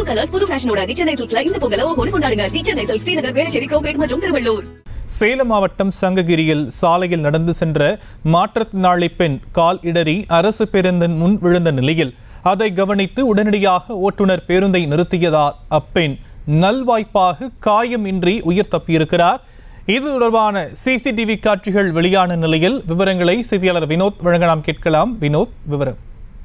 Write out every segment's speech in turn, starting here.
colours புது ஃபேஷனோட தி சென்னை சில்க்ஸ்ல இந்த பொங்கல ஓஹோன்னு கொண்டாடுங்க தி சென்னை சில்க்ஸ் ஸ்ரீநகர் வேளச்சேரி கோபேட் மற்றும் திருவள்ளூர் சேலம் மாவட்டம் சங்ககிரியில் சாலையில் நடந்து சென்ற மாற்றுத்திறனாளி பெண் கால் இடறி அரசு பேருந்தின் முன் விழுந்த நிலையில் அதை கவனித்து உடனடியாக ஓட்டுநர் பேருந்தை நிறுத்தியதால் அப்பெண் நல்வாய்ப்பாக காயமின்றி உயிர் தப்பியிருக்கிறார் இது தொடர்பான சிசிடிவி காட்சிகள் வெளியான நிலையில் விவரங்களை செய்தியாளர் வினோத் வழங்க நாம் கேட்கலாம் வினோத் விவரம்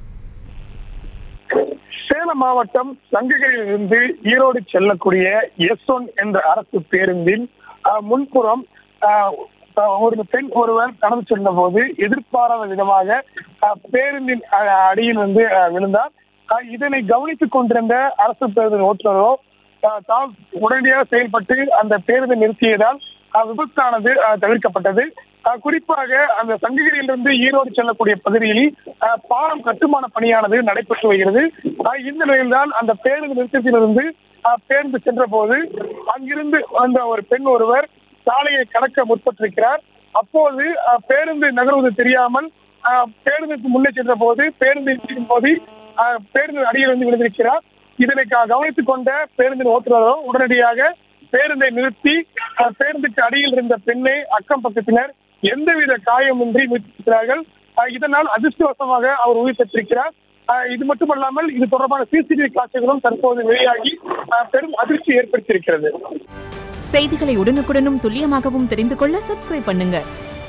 சேலம் மாவட்டம் சங்ககிரியிலிருந்து ஈரோடு செல்லக்கூடிய எஸ் ஒன் என்ற அரசு பேருந்தில் அஹ், முன்புறம் அஹ், அஹ், ஒரு பெண் ஒருவர் கடந்து சென்ற போது எதிர்பாராத விதமாக அஹ், பேருந்தின் அஹ், அடியில் வந்து அஹ், விழுந்தார் அஹ், இதனை கவனித்துக் கொண்டிருந்த அரசு பேருந்து ஓட்டுநரோ அஹ், தாம் உடனடியாக செயல்பட்டு அந்த பேருந்தை நிறுத்தியதால் அஹ், விபத்தானது அஹ், தவிர்க்கப்பட்டது அஹ், குறிப்பாக அந்த சங்ககிரியிலிருந்து ஈரோடு செல்லக்கூடிய பகுதியில் அஹ், பாலம் கட்டுமான பணியானது நடைபெற்று வருகிறது அஹ், இந்த நிலையில்தான் அந்த பேருந்து நிறுத்தத்திலிருந்து அஹ், பேருந்து சென்ற போது அங்கிருந்து வந்த ஒரு பெண் ஒருவர் சாலையை கடக்க முற்பட்டிருக்கிறார் அப்போது அஹ், பேருந்து நகர்வது தெரியாமல் அஹ், பேருந்துக்கு முன்னே சென்ற போது பேருந்து நிற்கும் போது அஹ், பேருந்து அடியில் வந்து விழுந்திருக்கிறார் இதனை க- கவனித்துக் கொண்ட பேருந்தின் ஓட்டுநரோ உடனடியாக பேருந்தை நிறுத்தி அஹ், பேருந்துக்கு அடியில் இருந்த பெண்ணை அக்கம் பக்கத்தினர் எந்தவித காயமின்றி மீட்டிருக்கிறார்கள் அஹ், இதனால் அதிர்ஷ்டவசமாக அவர் உயிர் பெற்றிருக்கிறார் அஹ், இது மட்டுமல்லாமல் இது தொடர்பான சிசிடிவி காட்சிகளும் தற்போது வெளியாகி அஹ், பெரும் அதிர்ச்சி ஏற்படுத்தியிருக்கிறது செய்திகளை உடனுக்குடனும் துல்லியமாகவும் தெரிந்து கொள்ள சப்ஸ்கிரைப் பண்ணுங்க